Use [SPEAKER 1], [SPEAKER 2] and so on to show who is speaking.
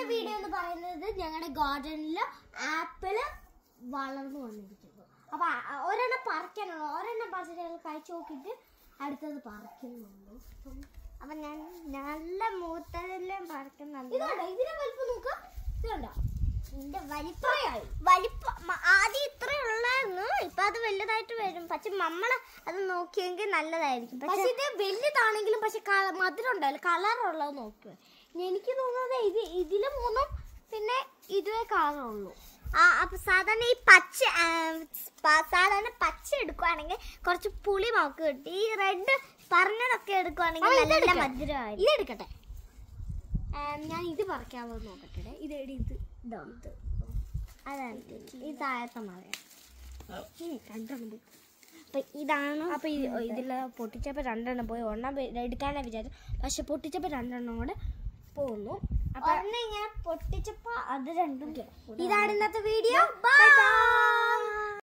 [SPEAKER 1] Video എന്ന് പറയുന്നത് ഞങ്ങളുടെ ഗാർഡനിൽ ആപ്പിള് വളർന്നു വന്നിരിക്കുന്നു അപ്പൊ ആ- ആ ഒരെണ്ണം പറിക്കാനുള്ളൂ ഒരെണ്ണം പറിച്ചിട്ട് ഞങ്ങൾ കഴിച്ചു നോക്കിയിട്ട് അടുത്തത് പറിക്കുന്നുള്ളൂ അപ്പം
[SPEAKER 2] അപ്പൊ ഞാൻ നല്ല മൂത്തതെല്ലാം പറിക്കുന്നുണ്ട്
[SPEAKER 1] ഇതുണ്ടോ ഇതിനെ വലിപ്പം നോക്ക് ഇതുണ്ടോ
[SPEAKER 2] ഇതിന്റെ വലിപ്പം വലിപ്പം മ- ആദ്യം ഇത്ര ഉള്ളായിരുന്നു ഇപ്പൊ അത് വലുതായിട്ട് വരും പക്ഷെ നമ്മള് അത് നോക്കിയെങ്കിൽ നല്ലതായിരിക്കും
[SPEAKER 1] പക്ഷെ
[SPEAKER 2] പക്ഷെ
[SPEAKER 1] ഇത് വലുതാണെങ്കിലും പക്ഷെ ക- മധുരം ഉണ്ടാവില്ല കളറുള്ളത് നോക്കുക എനിക്ക് തോന്നുന്നത് ഇത് ഇതില് മൂന്നും പിന്നെ ഇതേ കളറുള്ളൂ
[SPEAKER 2] ആ അപ്പൊ സാധാരണ ഈ പച്ച ആ, പ- സാധാരണ പച്ച എടുക്കുവാണെങ്കിൽ കുറച്ച് പുളി മോക്ക് കിട്ടി ഈ റെഡ് പറഞ്ഞതൊക്കെ എടുക്കുവാണെങ്കിൽ
[SPEAKER 1] ആ,
[SPEAKER 2] നല്ല
[SPEAKER 1] ഇതെടുക്കാം.
[SPEAKER 2] മധുരമായിരിക്കും
[SPEAKER 1] ഇതെടുക്കട്ടെ ആം, ഞാൻ ഇത് പറിക്കാമോ നോക്കട്ടെ ഇത് എടി ഇത് ഇതാ ഇത്
[SPEAKER 2] അതാണ് ഈ താഴത്തെ മഴ രണ്ടെണ്ണം പോയി അപ്പൊ ഇതാണ്
[SPEAKER 1] അപ്പൊ ഇത് ഇതില് പൊട്ടിച്ചപ്പോ രണ്ടെണ്ണം പോയി ഒരെണ്ണം വെ- എടുക്കാനാ വിചാരിച്ചു പക്ഷെ പൊട്ടിച്ചപ്പോ രണ്ടെണ്ണം കൂടെ പോന്നു അപ്പൊ
[SPEAKER 2] ഒരെണ്ണം ഇങ്ങനെ പൊട്ടിച്ചപ്പോ അത് രണ്ടും
[SPEAKER 1] ഇതാണ് ഇന്നത്തെ വീഡിയോ ബൈ